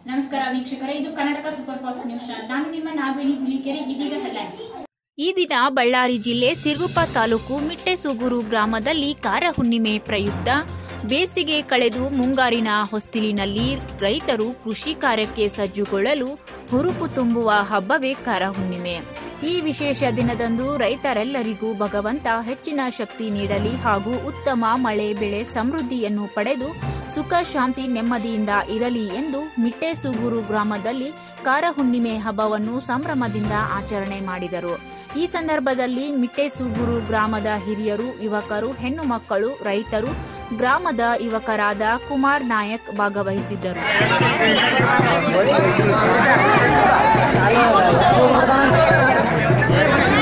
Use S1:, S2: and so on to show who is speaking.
S1: ನಮಸ್ಕಾರ ವೀಕ್ಷಕರೇ ಇದು Karnataka super fast news channel ನಾನು ನಿಮ್ಮ ನಾಗವೇಣಿ ಹುಲಿಕೆರೆ ಇದೀಗ ಹೆಡ್ಲೈನ್ಸ್
S2: ಈ ದಿನ ಬಳ್ಳಾರಿ ಜಿಲ್ಲೆ ಸಿರುಗುಪ್ಪ ತಾಲೂಕು ಮಿಟ್ಟೆಸೂಗೂರು ಗ್ರಾಮದಲ್ಲಿ ಕಾರ ಹುಣ್ಣಿಮೆ ಪ್ರಯುಕ್ತ ಬೇಸಿಗೆ ಕಳೆದು ಮುಂಗಾರಿನ ಹೊಸ್ತಿಲಿನಲ್ಲಿ ರೈತರು ಕೃಷಿ ಕಾರ್ಯಕ್ಕೆ ಸಜ್ಜುಗೊಳ್ಳಲು ಹುರುಪು ತುಂಬುವ ಹಬ್ಬವೇ ಕಾರ ಹುಣ್ಣಿಮೆ ಈ ವಿಶೇಷ ದಿನದಂದು ರೈತರೆಲ್ಲರಿಗೂ ಭಗವಂತ ಹೆಚ್ಚಿನ ಶಕ್ತಿ ನೀಡಲಿ ಹಾಗೂ ಉತ್ತಮ ಮಳೆ ಬೆಳೆ ಸಮೃದ್ಧಿಯನ್ನು ಪಡೆದು ಸುಖ ಶಾಂತಿ ನೆಮ್ಮದಿಯಿಂದ ಇರಲಿ ಎಂದು ಮಿಟ್ಟೆಸೂಗೂರು ಗ್ರಾಮದಲ್ಲಿ ಕಾರ ಹುಣ್ಣಿಮೆ ಹಬ್ಬವನ್ನು ಸಂಭ್ರಮದಿಂದ ಆಚರಣೆ ಮಾಡಿದರು ಈ ಸಂದರ್ಭದಲ್ಲಿ ಮಿಟ್ಟೆಸೂಗೂರು ಗ್ರಾಮದ ಹಿರಿಯರು ಯುವಕರು ಹೆಣ್ಣು ಮಕ್ಕಳು ರೈತರು ಗ್ರಾಮದ ಯುವಕರಾದ ಕುಮಾರ್ ನಾಯಕ್ ಭಾಗವಹಿಸಿದ್ದರು
S3: Halo.